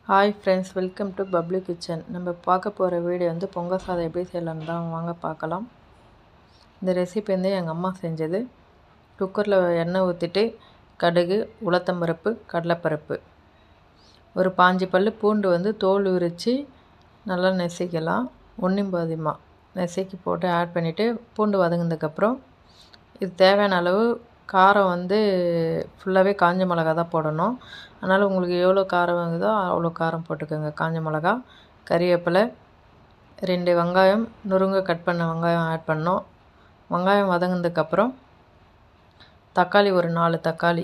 hi friends welcome to bubbly kitchen நம்ம பார்க்க போகிற வீடியோ வந்து பொங்கல் சாதம் எப்படி செய்யலான்னு தான் வாங்க பார்க்கலாம் இந்த ரெசிபி வந்து எங்கள் அம்மா செஞ்சது குக்கரில் எண்ணெய் ஊற்றிட்டு கடுகு உளுத்தம்பருப்பு கடலைப்பருப்பு ஒரு பாஞ்சு பல் பூண்டு வந்து தோல் உரித்து நல்லா நெசிக்கலாம் ஒன்றும் பாதியமாக நெசிக்கி போட்டு ஆட் பண்ணிவிட்டு பூண்டு வதங்கினதுக்கப்புறம் இது தேவையான அளவு காரம் வந்து ஃபுல்லாகவே காஞ்ச மிளகா தான் போடணும் அதனால் உங்களுக்கு எவ்வளோ காரம் வாங்குதோ அவ்வளோ காரம் போட்டுக்கோங்க காஞ்ச மிளகா கறிவேப்பிலை ரெண்டு வெங்காயம் நுருங்க கட் பண்ண வெங்காயம் ஆட் பண்ணோம் வெங்காயம் வதங்கினதுக்கப்புறம் தக்காளி ஒரு நாலு தக்காளி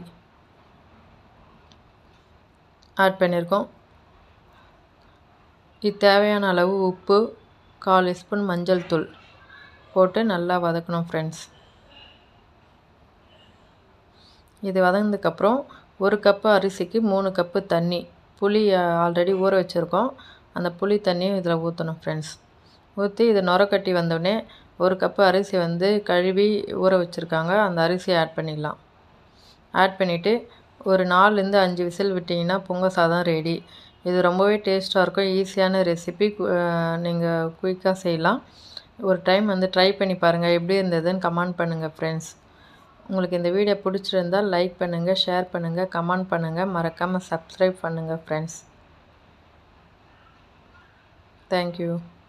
ஆட் பண்ணியிருக்கோம் இது தேவையான அளவு உப்பு கால் ஸ்பூன் மஞ்சள் தூள் போட்டு நல்லா வதக்கணும் ஃப்ரெண்ட்ஸ் இது வதங்கினதுக்கப்புறம் ஒரு கப்பு அரிசிக்கு மூணு கப்பு தண்ணி புளி ஆல்ரெடி ஊற வச்சுருக்கோம் அந்த புளி தண்ணியும் இதில் ஊற்றணும் ஃப்ரெண்ட்ஸ் ஊற்றி இது நுரக்கட்டி வந்தோடனே ஒரு கப்பு அரிசி வந்து கழுவி ஊற வச்சுருக்காங்க அந்த அரிசியை ஆட் பண்ணிடலாம் ஆட் பண்ணிவிட்டு ஒரு நாலுலேருந்து அஞ்சு விசில் விட்டிங்கன்னா பொங்கல் சாதம் ரெடி இது ரொம்பவே டேஸ்ட்டாக இருக்கும் ஈஸியான ரெசிபி நீங்கள் குயிக்காக செய்யலாம் ஒரு டைம் வந்து ட்ரை பண்ணி பாருங்கள் எப்படி இருந்ததுன்னு கமெண்ட் பண்ணுங்கள் ஃப்ரெண்ட்ஸ் உங்களுக்கு இந்த வீடியோ பிடிச்சிருந்தால் லைக் பண்ணுங்கள் ஷேர் பண்ணுங்கள் கமெண்ட் பண்ணுங்கள் மறக்காமல் சப்ஸ்கிரைப் பண்ணுங்கள் ஃப்ரெண்ட்ஸ் தேங்க்யூ